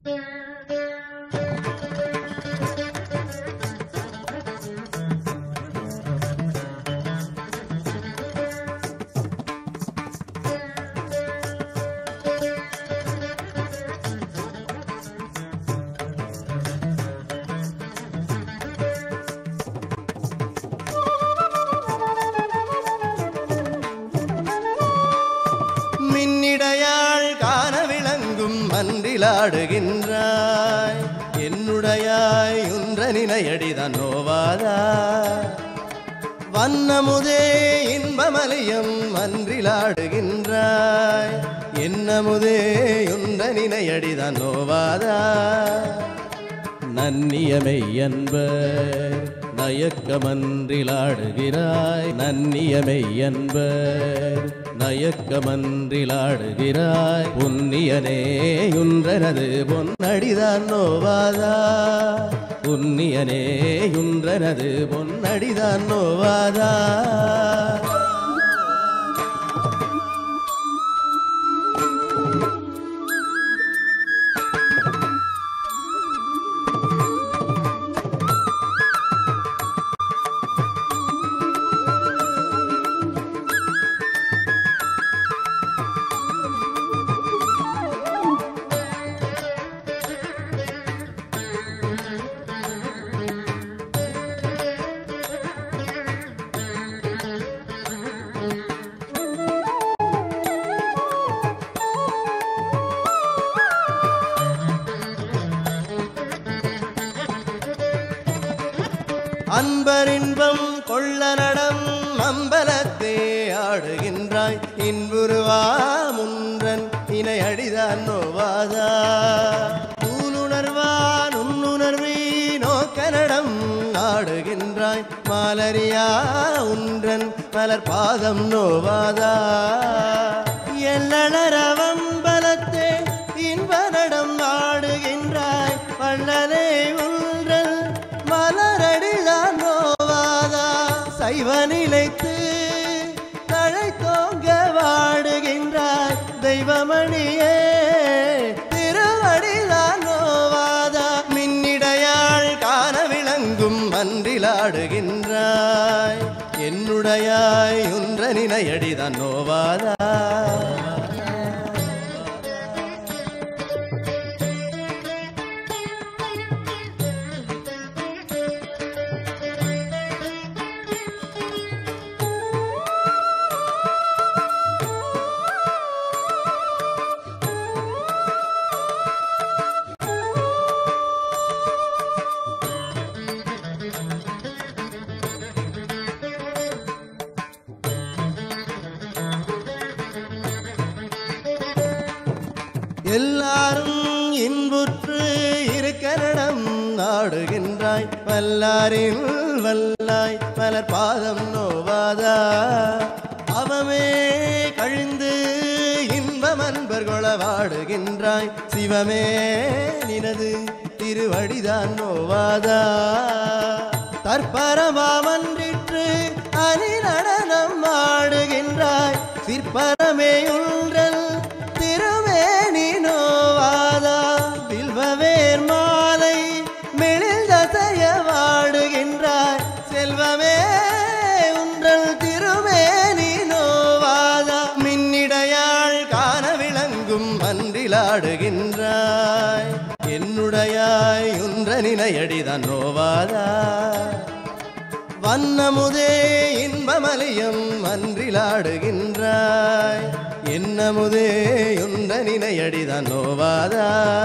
மின்னிடையாள் காண விளங்கும் மன்றிலாடுகின்றாய் என்னுடையாய் உன்ற நினையடிதான் நோவாதா வண்ணமுதே இன்பமலியம் மன்றிலாடுகின்றாய் என்னமுதே உன்ற நினையடிதான் நோவாதா நன்னியமை என்பர் நயக்கமன்றிலாடுகிறாய் நன்னியமை என்பர் நயக்கமன்றிலாடுகிறாய் புண்ணியனே உன்றனது பொன்னடிதான் நோவாதா புண்ணியனே உன்றனது பொன்னடிதான் நோவாதா அன்பரின்பம் கொள்ள நடம் அம்பலத்தே ஆடுகின்றாய் இன்புருவா முன்றன் இணை அடிதான் நோவாதா ஊனுணர்வான் உன்னுணர்வி நோக்க நடம் ஆடுகின்றாய் மாலரியா உன்றன் மலர் பாதம் நோவாதா எல்லளரவம்பலத்தே இன்ப நடம் ஆடுகின்றாய் வள்ளலே உன்றல் மலரடிதான் நோவாதா சைவ நிலைத்து தழை தோங்க வாடுகின்றாய் தெய்வமணியே திருவடிதான் நோவாதா மின்னிடையாள் காண விளங்கும் அன்றிலாடுகின்றாய் என்னுடையாய் உன்ற நினையடிதான் நோவாதா எல்லாரும் இன்புற்று இருக்கரணம் நாடுகின்றாய் வல்லாரில் வல்லாய் மலர் பாதம் நோவாதா அவமே கழிந்து இன்பம் அன்பர் கொள வாடுகின்றாய் சிவமே நினது திருவடிதான் நோவாதா தற்பரமாமன்றிற்று அணி நடனம் ஆடுகின்றாய் சிற்பரமே உன்றல் திருமேனி நோவாதா வில்வவேர் மாலை மெழில் தசைய வாடுகின்றாய் செல்வமே உன்றல் திருமேனி நோவாதா மின்னிடையாள் காண விளங்கும் அன்றிலாடுகின்றாய் என்னுடையாய் உன்ற நினையடிதான் நோவாதா வண்ணமுதே இன்பமலியம் அன்றிலாடுகின்றாய் என்னமுதே உன்ற நினையடிதான் நோவாதா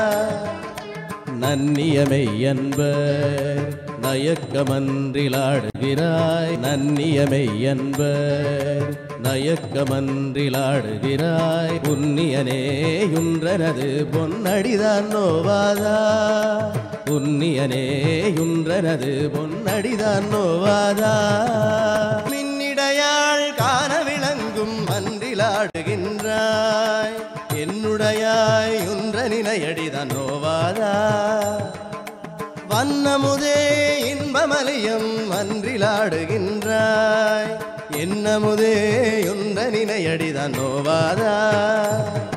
நன்னியமை என்பர் நயக்கமன்றிலாடுகிறாய் நன்னியமை என்பர் நயக்கமன்றிலாடுகிறாய் புண்ணியனே உன்றனது பொன்னடிதான் நோவாதா புண்ணியனே உன்றனது பொன்னடிதான் நோவாதா மின்னிடையாள் காண விளங்கும் அன்றிலாடுகின்றாய் என்னுடையாய் உன்ற நினையடிதான் நோவாதா வண்ணமுதே இன்பமலியம் அன்றிலாடுகின்றாய் என்னமுதே உன்ற நினையடிதான் நோவாதா